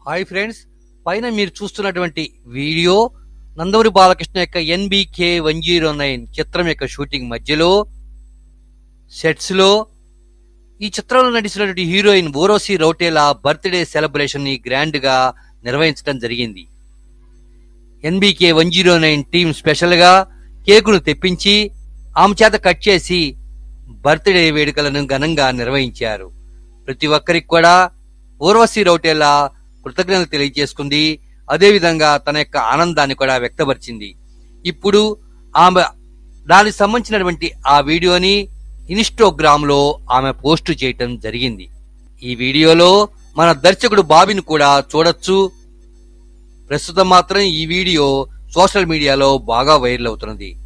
hi friends పైన మీరు చూస్తున్నటువంటి వీడియో నందమూరి బాలకృష్ణ యొక్క ఎన్బికే వన్ జీరో నైన్ చిత్రం యొక్క షూటింగ్ మధ్యలో సెట్స్ లో ఈ చిత్రంలో నటిస్తున్నటువంటి heroine Urvashi Rautela birthday celebration ని గ్రాండ్ గా నిర్వహించడం జరిగింది NBK one zero nine team special గా కేకును తెప్పించి ఆమె చేత కట్ చేసి బర్త్డే వేడుకలను ఘనంగా నిర్వహించారు ప్రతి ఒక్కరికి కూడా ఊర్వశి రౌటేలా కృతజ్ఞతలు తెలియజేసుకుంది అదేవిధంగా తన యొక్క ఆనందాన్ని కూడా వ్యక్తపరిచింది ఇప్పుడు ఆమె దానికి సంబంధించినటువంటి ఆ వీడియోని ఇన్స్టాగ్రామ్ లో ఆమె పోస్ట్ చేయటం జరిగింది ఈ వీడియోలో మన దర్శకుడు బాబిని కూడా చూడొచ్చు ప్రస్తుతం మాత్రం ఈ వీడియో సోషల్ మీడియాలో బాగా వైరల్ అవుతున్నది